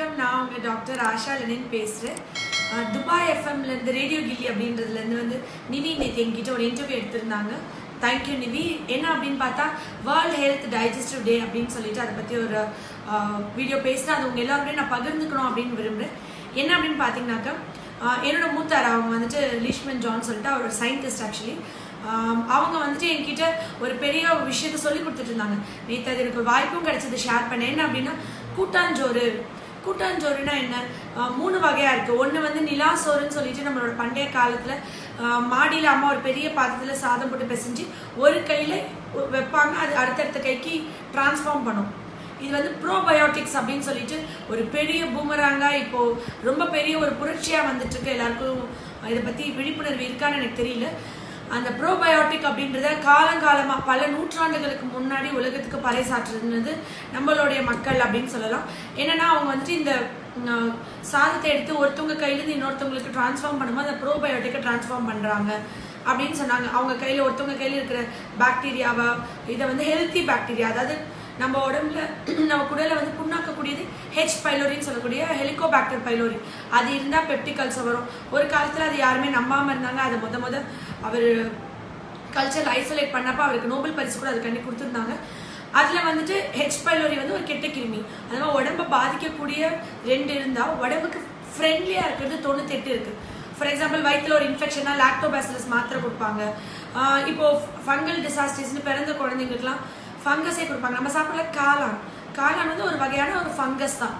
வணக்கம் நான் உங்க டாக்டர் ஆஷா லெனின் பேசுறேன் அஹ் துபாய் எஃப்எம்ல இருந்து ரேடியோ கில்லி அப்படின்றதுல இருந்து வந்து நிவி நேற்று என்கிட்ட ஒரு இன்டர்வியூ எடுத்திருந்தாங்க தேங்க்யூ நிவி என்ன அப்படின்னு பார்த்தா வேர்ல்ட் ஹெல்த் டைஜஸ்டிவ் டே அப்படின்னு சொல்லிட்டு அதை பத்தி ஒரு வீடியோ பேசுறேன் அது உங்க எல்லாருமே நான் பகிர்ந்துக்கணும் அப்படின்னு விரும்புறேன் என்ன அப்படின்னு பார்த்தீங்கன்னாக்கா அஹ் என்னோட மூத்தார் அவங்க வந்துட்டு லீஷ்மன் ஜான் சொல்லிட்டு அவர் சயின்டிஸ்ட் ஆக்சுவலி அவங்க வந்துட்டு என்கிட்ட ஒரு பெரிய விஷயத்த சொல்லி கொடுத்துட்டு இருந்தாங்க நேற்று அது எனக்கு ஒரு வாய்ப்பும் கிடைச்சது ஷேர் பண்ண என்ன அப்படின்னா கூட்டாஞ்சோறு கூட்டாஞ்சோறுனா என்ன ஆஹ் மூணு வகையா இருக்கு ஒன்று வந்து நிலா சோறுன்னு சொல்லிட்டு நம்மளோட பண்டைய காலத்துல ஆஹ் மாடியில அம்மா ஒரு பெரிய பாத்திரத்துல சாதம் போட்டு பிசைஞ்சு ஒரு கையில வைப்பாங்க அது அடுத்தடுத்த கைக்கு டிரான்ஸ்ஃபார்ம் பண்ணும் இது வந்து ப்ரோபயோட்டிக்ஸ் அப்படின்னு சொல்லிட்டு ஒரு பெரிய பூமராங்கா இப்போ ரொம்ப பெரிய ஒரு புரட்சியா வந்துட்டு இருக்கு எல்லாருக்கும் இதை பத்தி விழிப்புணர்வு இருக்கான்னு எனக்கு தெரியல அந்த ப்ரோபயோட்டிக் அப்படின்றத காலங்காலமா பல நூற்றாண்டுகளுக்கு முன்னாடி உலகத்துக்கு பறைசாற்றுனது நம்மளுடைய மக்கள் அப்படின்னு சொல்லலாம் என்னன்னா அவங்க வந்துட்டு இந்த உம், சாதத்தை எடுத்து ஒருத்தவங்க கையிலேருந்து இன்னொருத்தவங்களுக்கு டிரான்ஸ்ஃபார்ம் பண்ணும்போது அந்த ப்ரோபயோட்டிக்கை டிரான்ஸ்ஃபார்ம் பண்றாங்க அப்படின்னு சொன்னாங்க அவங்க கையில ஒருத்தவங்க கையில இருக்கிற பாக்டீரியாவா இதை வந்து ஹெல்த்தி பாக்டீரியா அதாவது நம்ம உடம்புல நம்ம குடலை வந்து புண்ணாக்கக்கூடியது ஹெச் பைலோரின்னு சொல்லக்கூடிய ஹெலிகோபாக்டர் பைலோரி அது இருந்தால் பெப்டிகல்ஸ் வரும் ஒரு காலத்தில் அது யாருமே நம்பாமல் இருந்தாங்க அதை முத முத அவர் கல்ச்சர் ஐசோலேட் பண்ணப்ப அவருக்கு நோபல் பரிசு கூட அதுக்காண்டி கொடுத்துருந்தாங்க அதில் வந்துட்டு ஹெச் பைலோரி வந்து ஒரு கெட்ட கிருமி அது மாதிரி உடம்பை பாதிக்கக்கூடிய ரெண்டு இருந்தால் உடம்புக்கு ஃப்ரெண்ட்லியாக இருக்கிறது தொண்ணூத்தெட்டு இருக்குது ஃபார் எக்ஸாம்பிள் வயிற்றுல ஒரு இன்ஃபெக்ஷனா லாக்டோபாசிலஸ் மாத்திரை கொடுப்பாங்க ஆஹ் இப்போ ஃபங்கல் டிசாஸ்டர்ஸ்னு பிறந்த குழந்தைங்களுக்குலாம் ஃபங்கஸே கொடுப்பாங்க நம்ம சாப்பிட்ற காளான் காளான் வந்து ஒரு வகையான ஒரு ஃபங்கஸ் தான்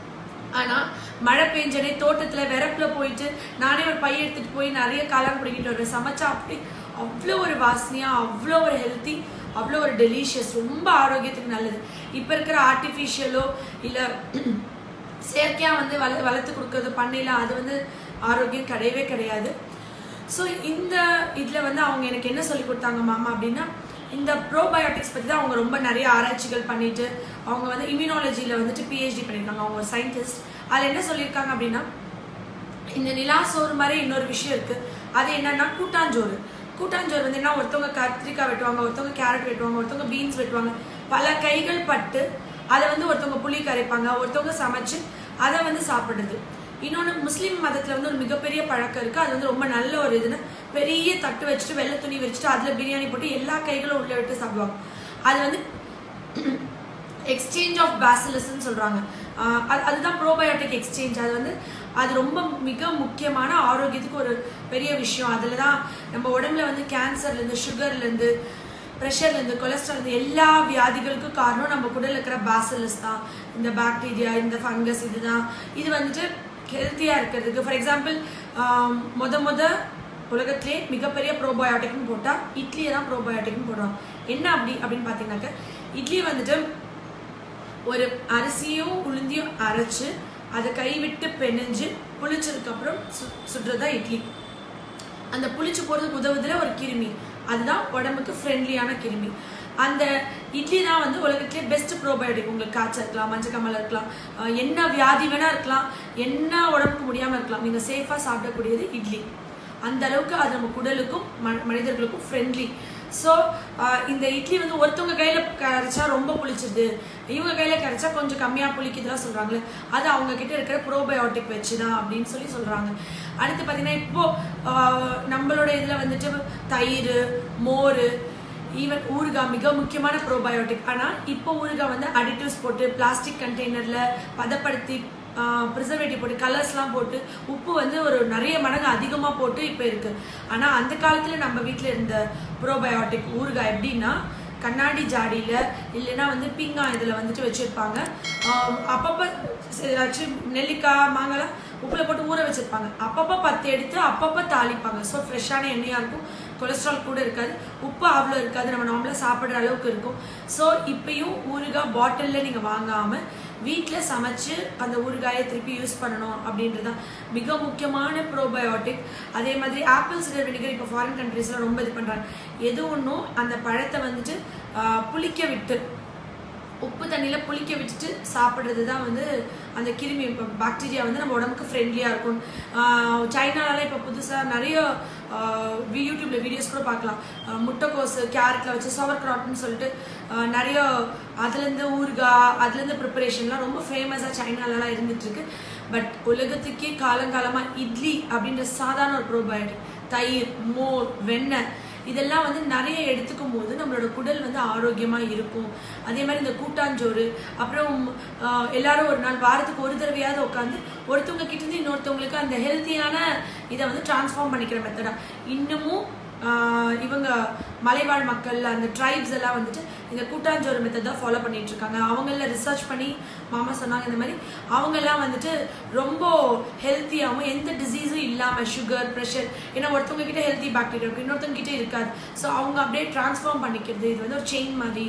ஆனா மழை பெஞ்சனே தோட்டத்துல விரப்புல போயிட்டு நானே ஒரு பைய எடுத்துட்டு போய் நிறைய காளான் பிடிக்கிட்டு வருவேன் சமைச்சா அப்படி அவ்வளோ ஒரு வாசனையா அவ்வளோ ஒரு ஹெல்த்தி அவ்வளோ ஒரு டெலிஷியஸ் ரொம்ப ஆரோக்கியத்துக்கு நல்லது இப்போ இருக்கிற ஆர்டிஃபிஷியலோ இல்லை செயற்கையா வந்து வள வளர்த்து கொடுக்கறது பண்ணையில அது வந்து ஆரோக்கியம் கிடையவே கிடையாது ஸோ இந்த இதில் வந்து அவங்க எனக்கு என்ன சொல்லி கொடுத்தாங்க மாமா அப்படின்னா இந்த ப்ரோபயோட்டிக்ஸ் பற்றி தான் அவங்க ரொம்ப நிறைய ஆராய்ச்சிகள் பண்ணிட்டு அவங்க வந்து இம்யூனாலஜியில் வந்துட்டு பிஹெச்டி பண்ணியிருக்காங்க அவங்க ஒரு சயின்டிஸ்ட் அதில் என்ன சொல்லியிருக்காங்க அப்படின்னா இந்த நிலா சோறு மாதிரி இன்னொரு விஷயம் இருக்கு அது என்னன்னா கூட்டாஞ்சோறு கூட்டாஞ்சோறு வந்து என்ன ஒருத்தவங்க கத்திரிக்காய் வெட்டுவாங்க ஒருத்தவங்க கேரட் வெட்டுவாங்க ஒருத்தவங்க பீன்ஸ் வெட்டுவாங்க பல கைகள் பட்டு அதை வந்து ஒருத்தவங்க புளி கரைப்பாங்க ஒருத்தவங்க சமைச்சு அதை வந்து சாப்பிடுறது இன்னொன்று முஸ்லீம் மதத்தில் வந்து ஒரு மிகப்பெரிய பழக்கம் இருக்கு அது வந்து ரொம்ப நல்ல ஒரு இதுன்னு பெரிய தட்டு வச்சுட்டு வெள்ளை துணி வச்சுட்டு அதில் பிரியாணி போட்டு எல்லா கைகளும் உள்ள விட்டு சாப்பிடுவாங்க அது வந்து எக்ஸ்சேஞ்ச் ஆஃப் பேசிலஸ்ன்னு சொல்றாங்க ஆஹ் அது அதுதான் ப்ரோபயோட்டிக் எக்ஸ்சேஞ்ச் அது வந்து அது ரொம்ப மிக முக்கியமான ஆரோக்கியத்துக்கு ஒரு பெரிய விஷயம் அதில் தான் நம்ம உடம்புல வந்து கேன்சர்லேருந்து சுகர்லேருந்து ப்ரெஷர்லேருந்து கொலஸ்ட்ரால்லேருந்து எல்லா வியாதிகளுக்கும் காரணம் நம்ம குடல்ல இருக்கிற பேசிலஸ் தான் இந்த பாக்டீரியா இந்த ஃபங்கஸ் இதுதான் இது வந்துட்டு ஹெல்த்தியாக இருக்கிறதுக்கு ஃபார் எக்ஸாம்பிள் முத முத உலகத்திலே மிகப்பெரிய ப்ரோபயோட்டிக்னு போட்டால் இட்லியை தான் ப்ரோபயோட்டிக்னு போடுறோம் என்ன அப்படி அப்படின்னு பார்த்தீங்கன்னாக்க இட்லி வந்துட்டு ஒரு அரிசியும் உளுந்தியும் அரைச்சு அதை கைவிட்டு பெனஞ்சு புளிச்சதுக்கு அப்புறம் சு சுடுறதா இட்லி அந்த புளிச்சு போறதுக்கு உதவுதுல ஒரு கிருமி அதுதான் உடம்புக்கு ஃப்ரெண்ட்லியான கிருமி அந்த இட்லி தான் வந்து உலகத்திலே பெஸ்ட் ப்ரோபயோட்டிக் உங்களுக்கு காய்ச்சல் இருக்கலாம் மஞ்சக்காமல் இருக்கலாம் அஹ் என்ன வியாதி வேணா இருக்கலாம் என்ன உடம்புக்கு முடியாம இருக்கலாம் நீங்க சேஃபா சாப்பிடக்கூடியது இட்லி அந்த அளவுக்கு அது நம்ம குடலுக்கும் ம- மனிதர்களுக்கும் ஃப்ரெண்ட்லி ஸோ இந்த இட்லி வந்து ஒருத்தவங்க கையில கரைச்சா ரொம்ப புளிச்சிருது இவங்க கையில கரைச்சா கொஞ்சம் கம்மியா புளிக்குதுலாம் சொல்றாங்களே அது அவங்க கிட்ட இருக்கிற ப்ரோபயோட்டிக் வச்சுதான் அப்படின்னு சொல்லி சொல்றாங்க அடுத்து பார்த்தீங்கன்னா இப்போ ஆஹ், நம்மளோட இதுல வந்துட்டு தயிர் மோர் ஈவன் ஊறுகாய் மிக முக்கியமான ப்ரோபயோட்டிக் ஆனா இப்போ ஊறுகாய் வந்து அடிட்டிவ்ஸ் போட்டு பிளாஸ்டிக் கண்டெய்னர்ல பதப்படுத்தி ப்ரிசர்வேட்டிவ் போட்டு கலர்ஸ்லாம் போட்டு உப்பு வந்து ஒரு நிறைய மடங்கு அதிகமா போட்டு இப்போ இருக்கு ஆனா அந்த காலத்துல நம்ம வீட்ல இருந்த ப்ரோபயோட்டிக் ஊறுகாய் எப்படின்னா கண்ணாடி ஜாடியில இல்லைன்னா வந்து பீங்காய் இதுல வந்துட்டு வச்சிருப்பாங்க ஆஹ் அப்பப்ப ஏதாச்சும் நெல்லிக்காய் மாங்காய்லாம் உப்புல போட்டு ஊற வச்சிருப்பாங்க அப்பப்ப பத்து எடுத்து அப்பப்ப தாளிப்பாங்க ஸோ ஃப்ரெஷ்ஷான எண்ணெயா இருக்கும் கொலஸ்ட்ரால் கூட இருக்காது உப்பு அவ்வளோ இருக்காது நம்ம நார்மலாக சாப்பிட்ற அளவுக்கு இருக்கும் ஸோ இப்பயும் ஊறுகாய் பாட்டிலில் நீங்கள் வாங்காமல் வீட்டில் சமைச்சு அந்த ஊறுகாயை திருப்பி யூஸ் பண்ணணும் அப்படின்றது தான் மிக முக்கியமான ப்ரோபயோட்டிக் அதே மாதிரி ஆப்பிள் சிடர் வினிகர் இப்போ ஃபாரின் கண்ட்ரீஸ்லாம் ரொம்ப இது பண்ணுறாங்க எது ஒன்றும் அந்த பழத்தை வந்துட்டு ஆஹ், புளிக்க விட்டு உப்பு தண்ணியில புளிக்க விட்டுட்டு சாப்பிட்றது தான் வந்து அந்த கிருமி பாக்டீரியா வந்து நம்ம உடம்புக்கு ஃப்ரெண்ட்லியாக இருக்கும் ஆஹ் சைனாலலாம் இப்போ புதுசாக நிறைய யூடியூப்ல வீடியோஸ் கூட பார்க்கலாம் ஆஹ் முட்டைக்கோசு கேரட்ல வச்சு சவர் கிராட்னு சொல்லிட்டு ஆஹ் நிறைய அதுலேருந்து ஊறுகாய் அதுலேருந்து ப்ரிப்பரேஷன்லாம் ரொம்ப ஃபேமஸாக சைனாலலாம் இருந்துட்டு இருக்கு பட் உலகத்துக்கே காலங்காலமாக இட்லி அப்படின்ற சாதாரண ஒரு ப்ரோபயோட்டிக் தயிர் மோர் வெண்ணெய் இதெல்லாம் வந்து நிறைய எடுத்துக்கும் போது நம்மளோட குடல் வந்து ஆரோக்கியமா இருக்கும் அதே மாதிரி இந்த கூட்டாஞ்சோறு அப்புறம் ஆஹ், எல்லாரும் ஒரு நாள் வாரத்துக்கு ஒரு தடவையாவது உட்காந்து ஒருத்தவங்க கிட்ட இருந்து இன்னொருத்தவங்களுக்கு அந்த ஹெல்த்தியான இதை வந்து டிரான்ஸ்ஃபார்ம் பண்ணிக்கிற மெத்தடா இன்னமும் ஆஹ், இவங்க மலைவாழ் மக்கள் அந்த ட்ரைப்ஸ் எல்லாம் வந்துட்டு இந்த கூட்டாஞ்சோறு மெத்தட் தான் ஃபாலோ பண்ணிட்டு இருக்காங்க அவங்கள ரிசர்ச் பண்ணி மாமா சொன்னாங்க இந்த மாதிரி அவங்கெல்லாம் வந்துட்டு ரொம்ப ஹெல்த்தியாகவும் எந்த டிசீஸும் இல்லாமல் சுகர் ப்ரெஷர் ஏன்னா ஒருத்தவங்க கிட்ட ஹெல்த்தி பாக்டீரியா இருக்கும் இன்னொருத்தவங்க கிட்ட இருக்காது ஸோ அவங்க அப்படியே டிரான்ஸ்ஃபார்ம் பண்ணிக்கிறது இது வந்து ஒரு செயின் மாதிரி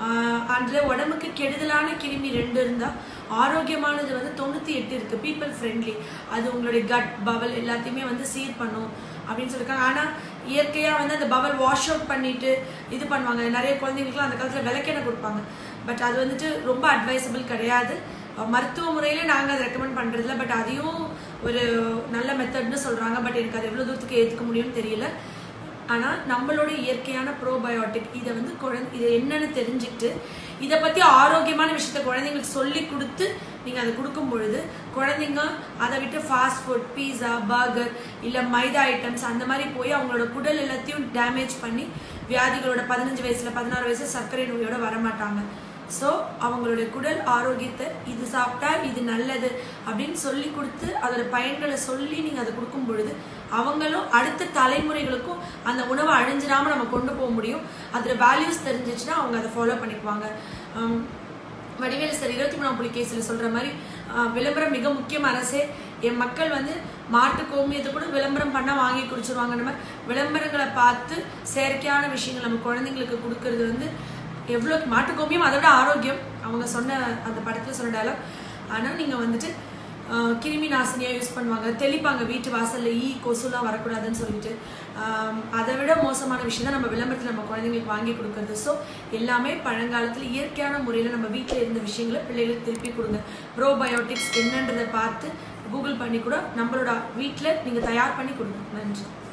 அதில் உடம்புக்கு கெடுதலான கிருமி ரெண்டு இருந்தால் ஆரோக்கியமானது வந்து தொண்ணூற்றி எட்டு இருக்குது பீப்புள் ஃப்ரெண்ட்லி அது உங்களுடைய கட் பவல் எல்லாத்தையுமே வந்து சீர் பண்ணும் அப்படின்னு சொல்லியிருக்காங்க ஆனால் இயற்கையாக வந்து அந்த பவல் வாஷ் அவுட் பண்ணிட்டு இது பண்ணுவாங்க நிறைய குழந்தைங்களுக்குலாம் அந்த காலத்தில் விளக்கெண்ணெய் கொடுப்பாங்க பட் அது வந்துட்டு ரொம்ப அட்வைசபிள் கிடையாது அஹ் மருத்துவ முறையில நாங்கள் அதை ரெக்கமெண்ட் பண்ணுறதில்ல பட் அதையும் ஒரு நல்ல மெத்தட்னு சொல்கிறாங்க பட் எனக்கு அது எவ்வளோ தூரத்துக்கு ஏற்றுக்க முடியும்னு தெரியல ஆனால் நம்மளோட இயற்கையான ப்ரோபயோட்டிக் இதை வந்து குழந்தை இது என்னன்னு தெரிஞ்சுக்கிட்டு இதை பற்றி ஆரோக்கியமான விஷயத்த குழந்தைங்களுக்கு சொல்லி கொடுத்து நீங்கள் அதை கொடுக்கும் பொழுது குழந்தைங்க அதை விட்டு ஃபாஸ்ட் ஃபுட் பீஸா பர்கர் இல்லை மைதா ஐட்டம்ஸ் அந்த மாதிரி போய் அவங்களோட குடல் எல்லாத்தையும் டேமேஜ் பண்ணி வியாதிகளோட பதினஞ்சு வயசுல பதினாறு வயசுல சர்க்கரை நோயோட வரமாட்டாங்க ஸோ அவங்களுடைய குடல் ஆரோக்கியத்தை இது சாப்பிட்டா இது நல்லது அப்படின்னு சொல்லி கொடுத்து அதோட பயன்களை சொல்லி நீங்கள் அதை கொடுக்கும் பொழுது அவங்களும் அடுத்த தலைமுறைகளுக்கும் அந்த உணவை அழிஞ்சிடாம நம்ம கொண்டு போக முடியும் அதோட வேல்யூஸ் தெரிஞ்சிச்சுன்னா அவங்க அதை ஃபாலோ பண்ணிக்குவாங்க உம், வடிவேலு சார் இருபத்தி மூணாம் புலி கேஸில் சொல்ற மாதிரி ஆஹ், விளம்பரம் மிக முக்கியம் அரசே என் மக்கள் வந்து மாட்டு கோமியத்தை கூட விளம்பரம் பண்ணா வாங்கி குடிச்சிருவாங்க நம்ம விளம்பரங்களை பார்த்து செயற்கையான விஷயங்கள் நம்ம குழந்தைங்களுக்கு கொடுக்கறது வந்து எவ்வளோ மாட்டு கோமியம் அதை விட ஆரோக்கியம் அவங்க சொன்ன அந்த படத்தில் சொன்ன டயலாக் ஆனால் நீங்கள் வந்துட்டு ஆஹ், கிருமி நாசினியாக யூஸ் பண்ணுவாங்க தெளிப்பாங்க வீட்டு வாசல்ல ஈ கொசுலாம் வரக்கூடாதுன்னு சொல்லிட்டு ஆம், அதை விட மோசமான விஷயம் தான் நம்ம விளம்பரத்தில் நம்ம குழந்தைங்களுக்கு வாங்கி கொடுக்கறது ஸோ எல்லாமே பழங்காலத்தில் இயற்கையான முறையில் நம்ம வீட்டில் இருந்த விஷயங்களை பிள்ளைகளுக்கு திருப்பி கொடுங்க ப்ரோபயோட்டிக்ஸ் என்னன்றதை பார்த்து கூகுள் பண்ணி கூட நம்மளோட வீட்டில் நீங்கள் தயார் பண்ணி கொடுங்க நன்றி